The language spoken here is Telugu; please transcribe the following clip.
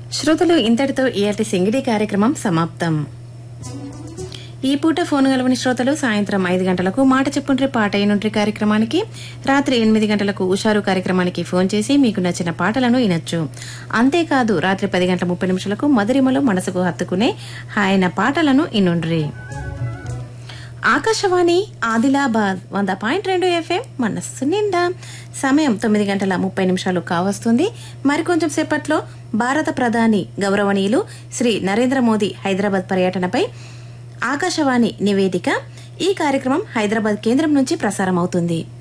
శ్రోతలు ఇంతటితో ఇయాటి సింగిడి కార్యక్రమం సమాప్తం ఈ పూట ఫోన్ గలవని శ్రోతలు సాయంత్రం ఐదు గంటలకు మాట చెప్పుండ్రి పాట అయినుండ్రి కార్యక్రమానికి రాత్రి ఎనిమిది గంటలకు ఉషారు కార్యక్రమానికి ఫోన్ చేసి మీకు నచ్చిన పాటలను వినొచ్చు అంతేకాదు రాత్రి పది గంటల ముప్పై నిమిషాలకు మధురిమలో మనసుకు హత్తుకునే ఆయన పాటలను ఇనుండ్రి ఆకాశవాణి ఆదిలాబాద్ వంద పాయింట్ రెండు ఎఫ్ఎం మనస్సు నిండా సమయం తొమ్మిది గంటల ముప్పై నిమిషాలు కావస్తుంది మరికొంచెం సేపట్లో భారత ప్రధాని గౌరవనీయులు శ్రీ నరేంద్ర మోదీ హైదరాబాద్ పర్యటనపై ఆకాశవాణి నివేదిక ఈ కార్యక్రమం హైదరాబాద్ కేంద్రం నుంచి ప్రసారం అవుతుంది